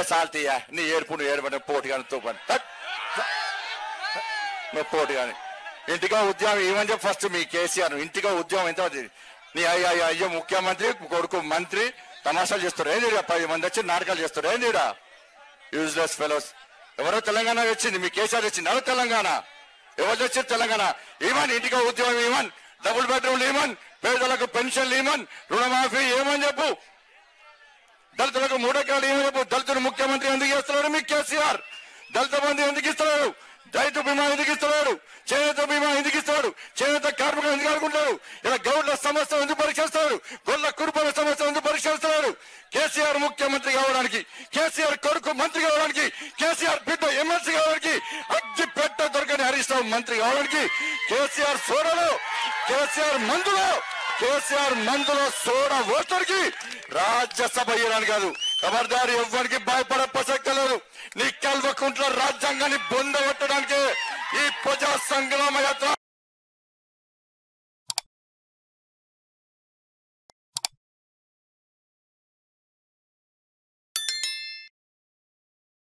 సాల్తీయా నీ ఏడుపు నువ్వు ఏడుపంటే పోటీ కానీ తూపని నువ్వు పోటీ కానీ ఇంటిగా ఉద్యోగం ఏమని చెప్పి ఫస్ట్ మీ కేసీఆర్ ఇంటిగా ఉద్యోగం ఎంత అవుతుంది నీ అయ్య అయ్య అయ్యో ముఖ్యమంత్రి కొడుకు మంత్రి తమాషాలు చేస్తారు ఏంది ఈడ? పది మంది వచ్చి నాటకాలు చేస్తారు ఏంది ఈడ? యూజ్లెస్ ఫెలోస్ ఎవరో తెలంగాణ వచ్చింది మీ కేసీఆర్ వచ్చింది ఎవరో తెలంగాణ ఎవరు వచ్చారు తెలంగాణ ఏమని ఇంటిగా ఉద్యోగం ఏమని డబుల్ బెడ్రూమ్ ఏమని పేదలకు పెన్షన్లు ఏమని రుణమాఫీ ఏమని చెప్పు దళితులకు మూడెకరాలు ఏమని చెప్పు దళితులు ముఖ్యమంత్రి ఎందుకు చేస్తున్నాడు మీ కేసీఆర్ దళిత బంధు ఎందుకు ఇస్తున్నాడు రైతు బీమా ఎందుకు ఇస్తున్నాడు చేనేత బీమా ఎందుకు ఇస్తున్నాడు చేనేత కార్మికులు ఎందుకు ఆడుకుంటాడు ఇలా గౌడ్ల సమస్య ఎందుకు పరీక్షిస్తున్నాడు గొల్ల కురుపల సమస్య ఎందుకు పరీక్షిస్తున్నాడు కేసీఆర్ ముఖ్యమంత్రి కావడానికి కేసీఆర్ కొడుకు మంత్రి కావడానికి కేసీఆర్ బిడ్డ ఎమ్మెల్సీ కావడానికి అగ్గి పెట్ట దొరకని హరీష్ రావు మంత్రి కావడానికి కేసీఆర్ సోడలో కేసీఆర్ మందులో కేసీఆర్ మందులో సోడా ఓటర్కి రాజ్యసభ ఇవ్వడానికి కాదు ఖబర్దారు ఎవ్వరికి భయపడే ప్రసక్తి లేదు నీ కల్వకుంట్ల రాజ్యాంగాన్ని బొందగొట్టడానికి ఈ ప్రజా సంగ్రామ యాత్ర